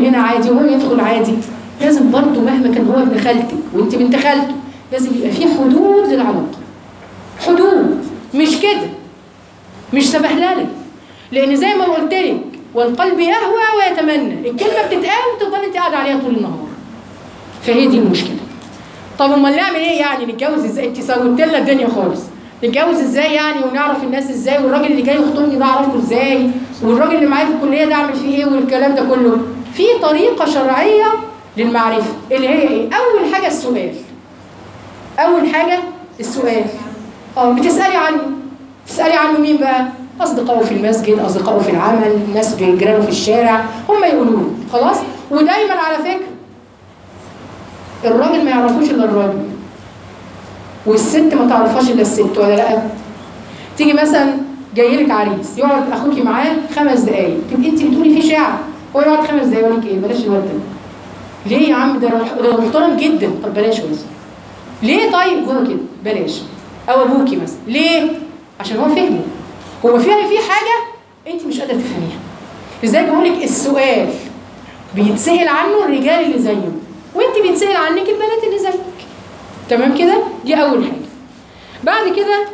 هنا عادي وهو يدخل عادي لازم برضه مهما كان هو ابن خالتك وانت بنت خالته لازم يبقى في حدود للعلاقه حدود مش كده مش سبهلله لان زي ما قلت لك والقلب يهوى ويتمنى الكلمه بتتقال وتفضل انت قاعده عليها طول النهار فهي دي المشكله طب امال نعمل ايه يعني نتجوز ازاي انت سويت لنا الدنيا خالص نتجوز ازاي يعني ونعرف الناس ازاي والراجل اللي جاي يخطبني ده اعرفه ازاي والراجل اللي معايا في الكليه ده اعمل فيه ايه والكلام ده كله في طريقه شرعيه للمعرفه اللي هي ايه اول حاجه السؤال اول حاجه السؤال اه بتسالي عنه تسالي عنه مين بقى اصدقائه في المسجد اصدقائه في العمل ناس جيرانه في الشارع هم يقولوا له خلاص ودايما على فكره الراجل ما يعرفوش الا الراجل والست ما تعرفهاش الا الست ولا لا تيجي مثلا جاي لك عريس يقعد اخوكي معاه خمس دقايق تبقي انت بتقولي في شعر هو يقعد خمس دقايق يقول لك ايه بلاش الواد ده ليه يا عم ده ده محترم جدا طب بلاش مثلا ليه طيب هو كده بلاش او ابوكي مثلا ليه عشان هو فهمه هو فيها في حاجه انت مش قادره تفهميها ازاي بقول لك السؤال بيتسهل عنه الرجال اللي زيه وانت بيتسهل عنك البنات اللي زيك تمام كده دي اول حاجه بعد كده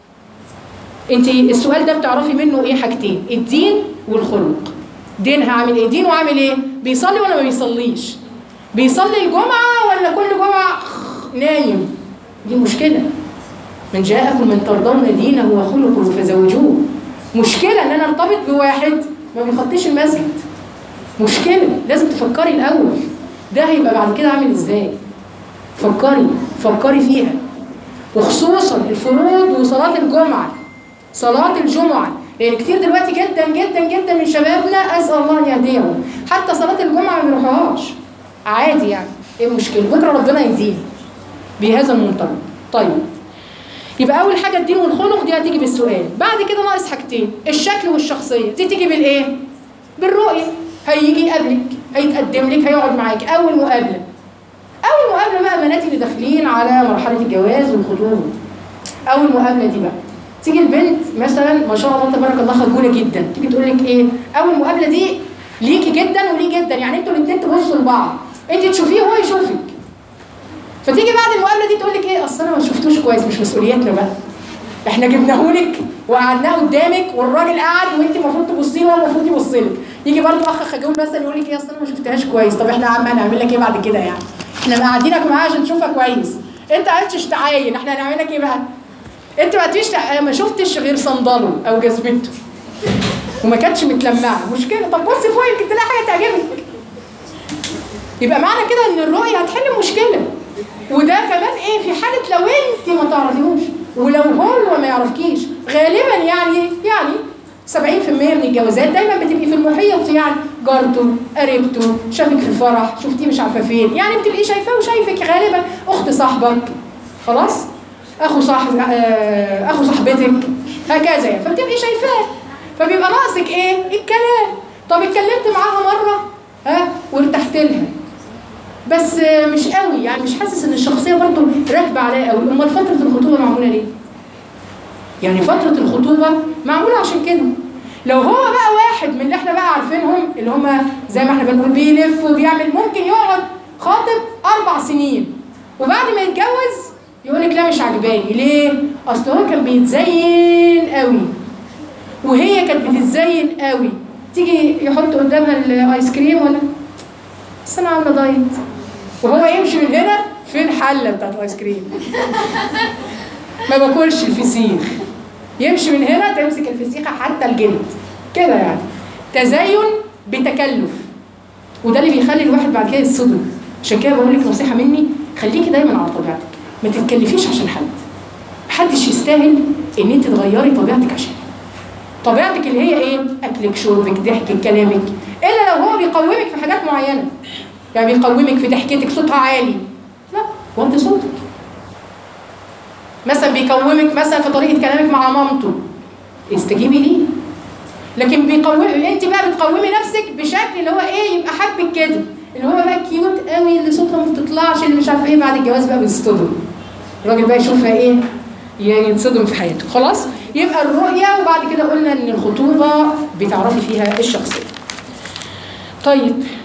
انت السؤال ده بتعرفي منه ايه حاجتين الدين والخلق دينها عامل ايه دينه عامل ايه بيصلي ولا ما بيصليش بيصلي الجمعه ولا كل جمعه نايم دي مشكله من جاءكم من ترضون دينه وخلقه فزوجوه مشكله ان انا ارتبط بواحد ما بيخطيش المسجد مشكله لازم تفكري الاول ده هيبقى بعد كده عامل ازاي فكري فكري فيها وخصوصا الفروض وصلاه الجمعه صلاه الجمعه لان كتير دلوقتي جدا جدا جدا من شبابنا اسال الله ان يهديهم حتى صلاه الجمعه ما بيروحوهاش عادي يعني ايه المشكله بكره ربنا يهديه بهذا المنطلق طيب يبقى اول حاجه الدين والخلق دي هتيجي بالسؤال بعد كده ناقص حاجتين الشكل والشخصيه دي تيجي بالايه بالرؤيه هيجي يقابلك هيتقدم لك هيقعد معاك اول مقابله اول مقابله بقى بناتي اللي داخلين على مرحله الجواز والخطوبه اول مقابله دي بقى تيجي البنت مثلا ما شاء الله تبارك الله خجوله جدا تيجي تقول لك ايه اول مقابله دي ليكي جدا وليه جدا يعني انتوا الاثنين تبصوا لبعض انت تشوفيه وهو يشوفك فتيجي بعد المقابله دي تقول لك ايه اصل انا ما شفتوش كويس مش مسؤوليتنا بقى احنا جبناهولك وقعدناه قدامك والراجل قعد وانت المفروض تبصي له وهو المفروض يبص لك يجي برضه اخ خجول مثلا يقول لك ايه اصل انا ما شفتهاش كويس طب احنا يا عم هنعمل لك ايه بعد كده يعني احنا قاعدينك معاه عشان تشوفها كويس انت عرفتش تعاين احنا هنعمل لك ايه بقى انت ما عرفتيش تع- ما شفتش غير صنداله او جزمته وما كانتش متلمعه مشكله طب بصي فوق يمكن تلاقي حاجه تعجبك يبقى معنى كده ان الرؤيه هتحل مشكله وده كمان ايه في حاله لو انت ما تعرفيهوش ولو هو ما يعرفكيش غالبا يعني يعني 70% من الجوازات دايما بتبقي في المحيط يعني جارته قريبته شافك في الفرح شفتيه مش عارفه فين يعني بتبقي شايفاه وشايفك غالبا اخت صاحبك خلاص اخو صاحب آه اخو صاحبتك هكذا يعني فبتبقي شايفاه فبيبقى ناقصك ايه الكلام طب اتكلمت معاها مره ها وارتحت لها بس مش قوي يعني مش حاسس ان الشخصيه برضه راكبه عليا قوي امال فتره الخطوبه معموله ليه يعني فتره الخطوبه معموله عشان كده لو هو بقى واحد من اللي احنا بقى عارفينهم اللي هم زي ما احنا بنقول بيلف وبيعمل ممكن يقعد خاطب اربع سنين وبعد ما يتجوز يقول لك لا مش عجباني ليه اصل هو كان بيتزين قوي وهي كانت بتتزين قوي تيجي يحط قدامها الايس كريم ولا بس انا عامله دايت وهو يمشي من هنا في الحله بتاعت الايس كريم ما باكلش الفسيخ يمشي من هنا تمسك الفسيخه حتى الجلد كده يعني تزين بتكلف وده اللي بيخلي الواحد بعد كده يتصدم عشان كده بقول لك نصيحه مني خليكي دايما على طبيعتك ما تتكلفيش عشان حد محدش يستاهل ان انت تغيري طبيعتك عشان طبيعتك اللي هي ايه اكلك شربك ضحكك كلامك الا لو هو بيقومك في حاجات معينه يعني بيقومك في ضحكتك صوتها عالي لا وانت صوتك مثلا بيقومك مثلا في طريقه كلامك مع مامته استجيبي ليه لكن بيقوم انت بقى بتقومي نفسك بشكل اللي هو ايه يبقى حبك كده اللي هو بقى كيوت قوي اللي صوتها ما بتطلعش اللي مش عارفه ايه بعد الجواز بقى بيصطدم الراجل بقى يشوفها ايه يعني يتصدم في حياته خلاص يبقى الرؤيه وبعد كده قلنا ان الخطوبه بتعرفي فيها الشخصيه طيب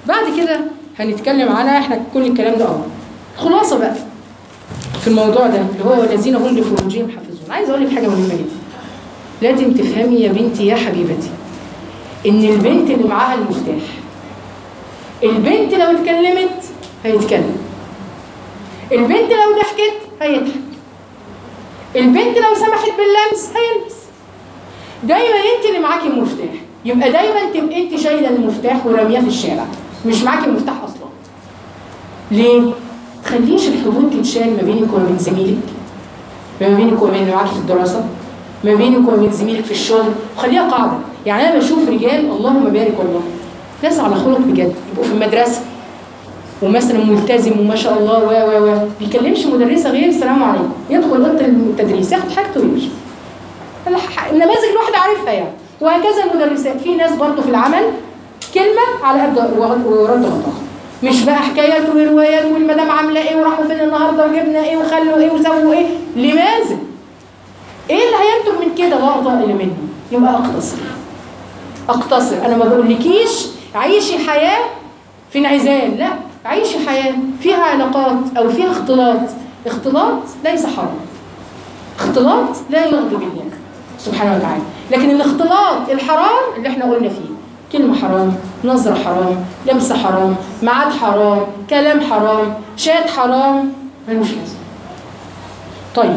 بعد كده هنتكلم عنها احنا كل الكلام ده اه خلاصه بقى في الموضوع ده اللي هو الذين هم لفروجهم حافظون عايز اقول لك حاجه مهمه جدا لازم تفهمي يا بنتي يا حبيبتي ان البنت اللي معاها المفتاح البنت لو اتكلمت هيتكلم البنت لو ضحكت هيضحك البنت لو سمحت باللمس هيلمس دايما انت اللي معاكي المفتاح يبقى دايما تبقى انت شايله المفتاح ورمياه في الشارع مش معاكي المفتاح اصلا ليه؟ تخليش الحدود تتشال ما بينك وما بين زميلك ما بينك وما بين اللي معاكي في الدراسه ما بينك وما بين زميلك في الشغل خليها قاعده يعني انا بشوف رجال اللهم بارك والله ناس على خلق بجد يبقوا في المدرسه ومثلا ملتزم وما شاء الله و و و بيكلمش مدرسه غير السلام عليكم يدخل اوضه التدريس ياخد حاجته ويمشي الح- النماذج الواحده عارفها يعني وهكذا المدرسات في ناس برضه في العمل كلمه على قد ورد غطاها مش بقى حكايات وروايات والمدام عامله ايه وراحوا فين النهارده وجبنا ايه وخلوا ايه وسووا ايه لماذا؟ ايه اللي هينتج من كده لا ارضى الى مني يبقى اقتصر اقتصر انا ما بقولكيش عيشي حياه في انعزال لا عيشي حياه فيها علاقات او فيها اختلاط اختلاط ليس حرام اختلاط لا يغضب الله سبحانه وتعالى لكن الاختلاط الحرام اللي احنا قلنا فيه كلمة حرام نظرة حرام لمسة حرام ميعاد حرام كلام حرام شات حرام ملوش لازمة طيب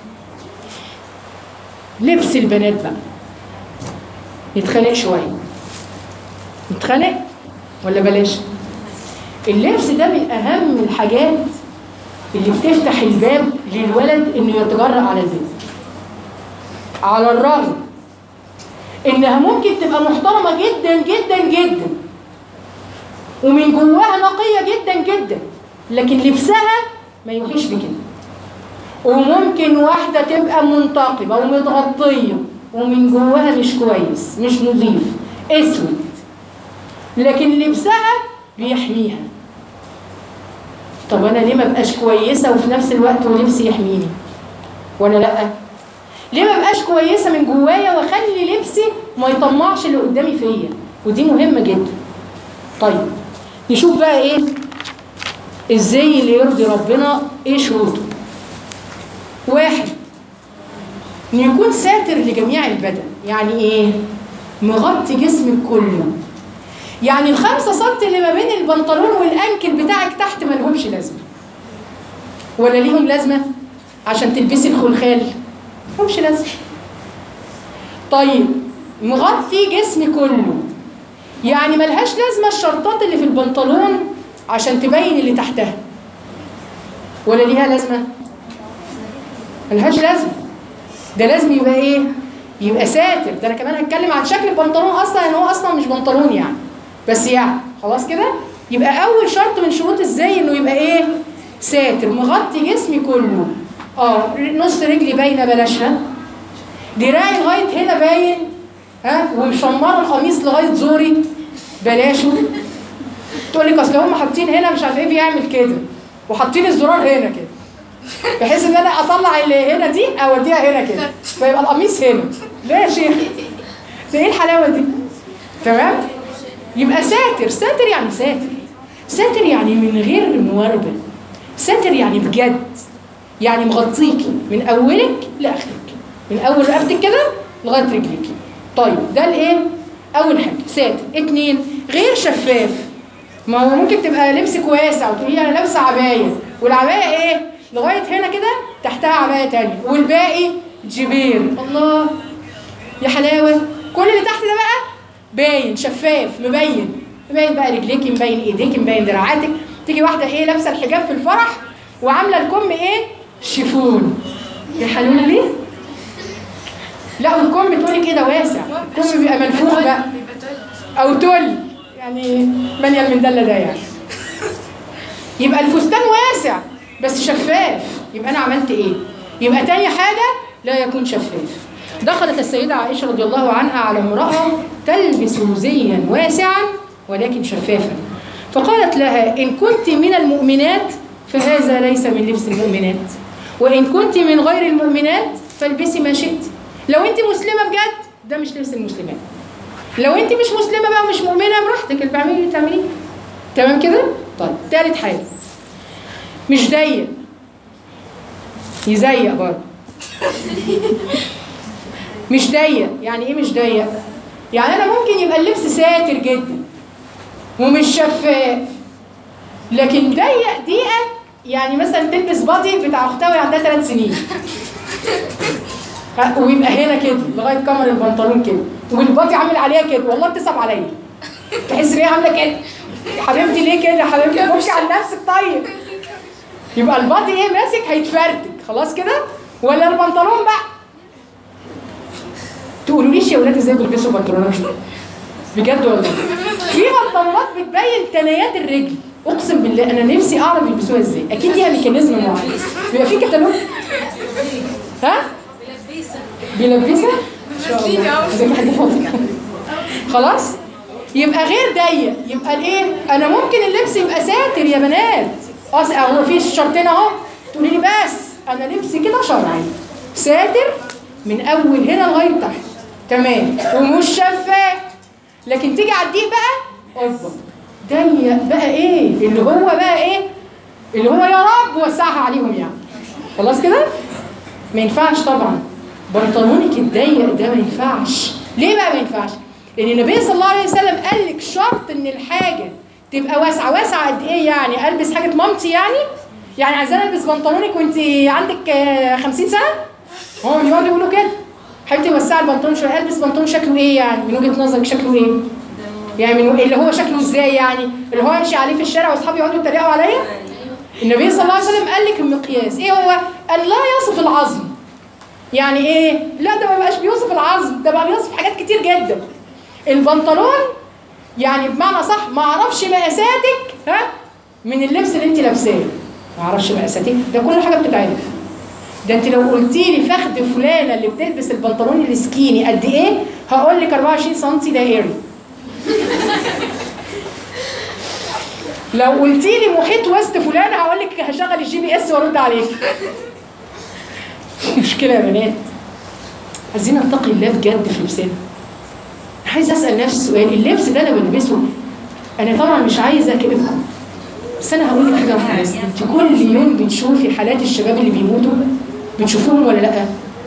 لبس البنات بقى نتخانق شوية نتخانق ولا بلاش اللبس ده من أهم الحاجات اللي بتفتح الباب للولد إنه يتجرأ على البنت على الرغم إنها ممكن تبقى محترمة جدا جدا جدا ومن جواها نقية جدا جدا لكن لبسها ما يوحيش بكده وممكن واحدة تبقى منتقبة ومتغطية ومن جواها مش كويس مش نظيف اسود لكن لبسها بيحميها طب انا ليه ما بقاش كويسه وفي نفس الوقت ولبسي يحميني ولا لا ليه ما بقاش كويسه من جوايا واخلي لبسي ما يطمعش اللي قدامي فيا ودي مهمه جدا طيب نشوف بقى ايه ازاي اللي يرضي ربنا ايه شروطه واحد انه يكون ساتر لجميع البدن يعني ايه مغطي جسمك كله يعني الخمسة سنتي اللي ما بين البنطلون والانكل بتاعك تحت ما لهمش لازمة ولا ليهم لازمة عشان تلبسي الخلخال لهمش لازمة طيب مغطي جسمي كله يعني ملهاش لازمة الشرطات اللي في البنطلون عشان تبين اللي تحتها ولا ليها لازمة ملهاش لازمة ده لازم يبقى ايه يبقى ساتر ده انا كمان هتكلم عن شكل البنطلون اصلا ان هو اصلا مش بنطلون يعني بس يعني خلاص كده يبقى اول شرط من شروط ازاي انه يبقى ايه ساتر مغطي جسمي كله اه نص رجلي باينه بلاشها دراعي لغايه هنا باين ها ومشمره القميص لغايه زوري بلاشه تقول لك اصل هم حاطين هنا مش عارف ايه بيعمل كده وحاطين الزرار هنا كده بحيث ان انا اطلع اللي هنا دي اوديها هنا كده فيبقى القميص هنا ليه يا شيخ ده ايه الحلاوه دي تمام يبقى ساتر ساتر يعني ساتر ساتر يعني من غير مواربه ساتر يعني بجد يعني مغطيكي من اولك لاخرك من اول رقبتك كده لغايه رجليكي طيب ده الايه اول حاجه ساتر اتنين غير شفاف ما هو ممكن تبقى لبسك واسع وتقولي انا لابسه عبايه والعبايه ايه لغايه هنا كده تحتها عبايه تانية والباقي جبير الله يا حلاوه كل اللي تحت ده بقى باين شفاف مبين مبين بقى رجليكي مبين ايديكي مبين دراعاتك تيجي واحده ايه لابسه الحجاب في الفرح وعامله الكم ايه شيفون يا حلول ليه لا والكم تقولي كده واسع الكم بيبقى منفوخ بقى او تل يعني مانيا المندله ده يعني يبقى الفستان واسع بس شفاف يبقى انا عملت ايه يبقى تاني حاجه لا يكون شفاف دخلت السيده عائشه رضي الله عنها على امراه تلبس زيا واسعا ولكن شفافا فقالت لها ان كنت من المؤمنات فهذا ليس من لبس المؤمنات وان كنت من غير المؤمنات فالبسي ما شئت لو انت مسلمه بجد ده مش لبس المسلمات لو انت مش مسلمه بقى ومش مؤمنه براحتك اللي بتعملي اللي تعمليه تمام كده طيب تالت حاجه مش ضيق يزيق برضه مش ضيق يعني ايه مش ضيق يعني انا ممكن يبقى اللبس ساتر جدا ومش شفاف لكن ضيق دقيقه يعني مثلا تلبس بادي بتاع اختها وهي عندها ثلاث سنين ويبقى هنا كده لغايه كمر البنطلون كده والبادي عامل عليها كده والله بتصعب عليا تحس ان هي عامله كده يا حبيبتي ليه كده يا حبيبتي بكي على نفسك طيب يبقى البادي ايه ماسك هيتفرتك خلاص كده ولا البنطلون بقى تقولوليش يا ولاد ازاي بيلبسوا بنطلونات بجد والله في بنطلونات بتبين تنايات الرجل اقسم بالله انا نفسي اعرف يلبسوها ازاي اكيد ليها ميكانيزم معين بيبقى في كتالوج ها بيلبسها ان شاء الله زي ما حد فاضي خلاص يبقى غير ضيق يبقى الايه انا ممكن اللبس يبقى ساتر يا بنات اصل هو في شرطين اهو تقولي لي بس انا لبسي كده شرعي ساتر من اول هنا لغايه تحت تمام ومش شفاف لكن تيجي على الضيق بقى اوبا ضيق بقى ايه اللي هو بقى ايه اللي هو يا رب وسعها عليهم يعني خلاص كده ما ينفعش طبعا بنطلونك الضيق ده ما ينفعش ليه بقى ما ينفعش لان النبي صلى الله عليه وسلم قال لك شرط ان الحاجه تبقى واسعه واسعه قد ايه يعني البس حاجه مامتي يعني يعني عايزاني البس بنطلونك وانت عندك آه، 50 سنه هم بيقعدوا يقولوا كده حبيبتي وسعي البنطلون شويه البس بنطلون شكله ايه يعني من وجهه نظرك شكله ايه يعني من اللي هو شكله ازاي يعني اللي هو امشي عليه في الشارع واصحابي يقعدوا يتريقوا عليا النبي صلى الله عليه وسلم قال لك المقياس ايه هو قال لا يصف العظم يعني ايه لا ده ما بقاش بيوصف العظم ده بقى بيوصف حاجات كتير جدا البنطلون يعني بمعنى صح ما اعرفش مقاساتك ها من اللبس اللي انت لابساه ما اعرفش مقاساتك ده كل حاجه بتتعرف ده انت لو قلتي لي فخد فلانه اللي بتلبس البنطلون السكيني قد ايه هقول لك 24 سم دائري لو قلتي لي محيط وسط فلانه هقول لك هشغل الجي بي اس وارد عليك مشكله يا بنات عايزين نتقي الله بجد في لبسنا عايز اسال نفسي سؤال اللبس ده انا بلبسه انا طبعا مش عايزه اكئبكم بس انا هقول لك حاجه واحده بس انت كل يوم بتشوفي حالات الشباب اللي بيموتوا بتشوفوهم ولا لا؟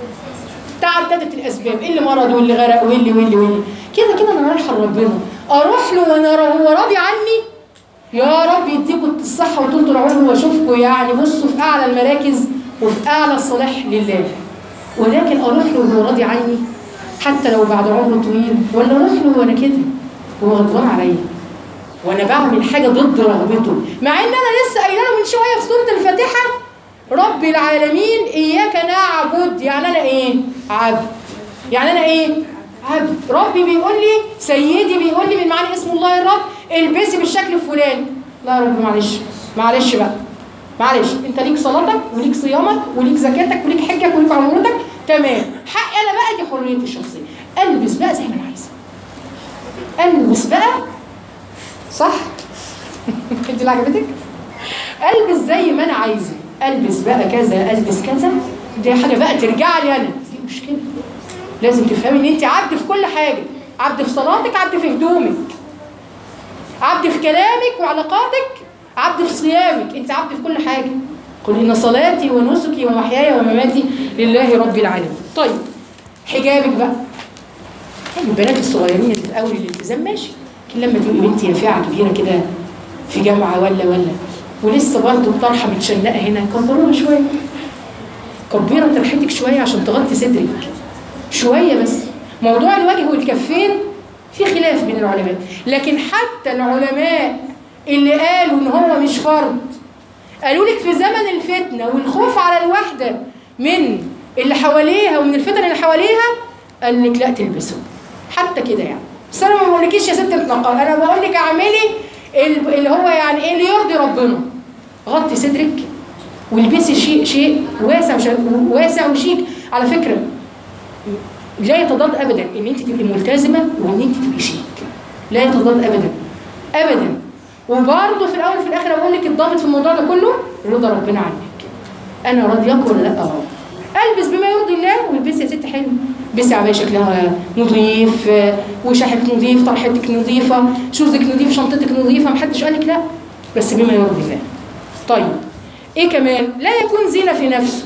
تعددت الاسباب اللي مرض واللي غرق واللي واللي واللي كده كده انا رايحه لربنا اروح له وانا هو راضي عني يا رب يديكم الصحه وطول العمر واشوفكم يعني بصوا في اعلى المراكز وفي اعلى الصلاح لله ولكن اروح له وهو راضي عني حتى لو بعد عمر طويل ولا اروح له وانا كده وهو غضبان عليا وانا بعمل حاجه ضد رغبته مع ان انا لسه قايله له من شويه في سوره الفاتحه رب العالمين اياك نعبد يعني انا ايه عبد يعني انا ايه عبد ربي بيقول لي سيدي بيقول لي من معنى اسم الله الرب البسي بالشكل الفلاني لا يا رب معلش معلش بقى معلش انت ليك صلاتك وليك صيامك وليك زكاتك وليك حجك وليك عمرتك تمام حقي انا بقى دي حريتي الشخصيه البس بقى زي ما انا عايزه البس بقى صح انت اللي عجبتك البس زي ما انا عايزه البس بقى كذا البس كذا دي حاجه بقى ترجع لي انا دي مشكله لازم تفهمي ان انت عبد في كل حاجه عبد في صلاتك عبد في هدومك عبد في كلامك وعلاقاتك عبد في صيامك انت عبد في كل حاجه قل ان صلاتي ونسكي ومحياي ومماتي لله رب العالمين طيب حجابك بقى البنات الصغيرين اللي في اول الالتزام ماشي لكن لما تبقي بنتي رفيعه كبيره كده في جامعه ولا ولا ولسه برضه الطرحه متشنقه هنا كبروها شويه كبيره طرحتك شويه عشان تغطي صدرك شويه بس موضوع الوجه والكفين في خلاف بين العلماء لكن حتى العلماء اللي قالوا ان هو مش فرض قالوا لك في زمن الفتنه والخوف على الواحده من اللي حواليها ومن الفتن اللي حواليها قال لك لا تلبسه حتى كده يعني بس انا ما بقولكيش يا ست اتنقل انا بقول لك اعملي ال- اللي هو يعني ايه اللي يرضي ربنا غطي صدرك والبسي شيء شيء واسع وش- واسع وشيك على فكره لا يتضاد ابدا ان انت تبقي ملتزمه وان انت تبقي شيك لا يتضاد ابدا ابدا وبرضه في الاول وفي الاخر اقول لك الضابط في الموضوع ده كله رضا ربنا عنك انا راضياك ولا لا اه البس بما يرضي الله والبسي يا ست حلو بسي عباية شكلها نظيف آه، وشاحك نظيف طرحتك نظيفة شوزك نظيف شنطتك نظيفة محدش قالك لا بس بما يرضي الله طيب ايه كمان لا يكون زينة في نفسه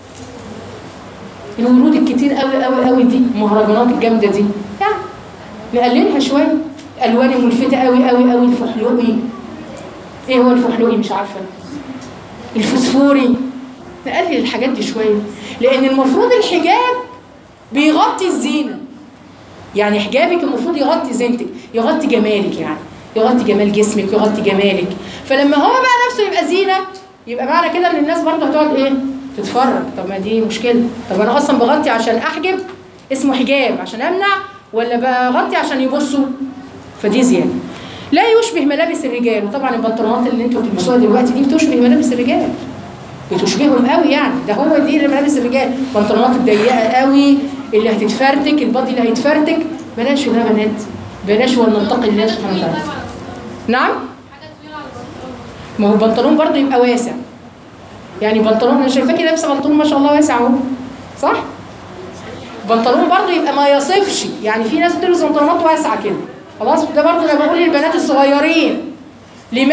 الورود الكتير قوي قوي قوي دي المهرجانات الجامدة دي يعني نقللها شوية الوان ملفتة قوي قوي قوي الفحلوقي ايه هو الفحلوقي مش عارفة الفسفوري نقلل الحاجات دي شوية لأن المفروض الحجاب بيغطي الزينة يعني حجابك المفروض يغطي زينتك يغطي جمالك يعني يغطي جمال جسمك يغطي جمالك فلما هو بقى نفسه يبقى زينة يبقى معنى كده ان الناس برضه هتقعد ايه تتفرج طب ما دي مشكلة طب انا اصلا بغطي عشان احجب اسمه حجاب عشان امنع ولا بغطي عشان يبصوا فدي زيادة لا يشبه ملابس الرجال وطبعا البنطلونات اللي انتوا بتلبسوها دلوقتي دي بتشبه ملابس الرجال بتشبههم قوي يعني ده هو دي ملابس الرجال البنطلونات الضيقه قوي اللي هتتفرتك البادي اللي هيتفرتك بلاش ده يا بنات بلاش ونتقي الله سبحانه وتعالى نعم حاجه طويله على البنطلون ما هو البنطلون برضه يبقى واسع يعني بنطلون انا شايفاكي لابسه بنطلون ما شاء الله واسع اهو صح بنطلون برضه يبقى ما يصفش يعني في ناس بتلبس بنطلونات واسعه كده خلاص ده برضه انا بقول للبنات الصغيرين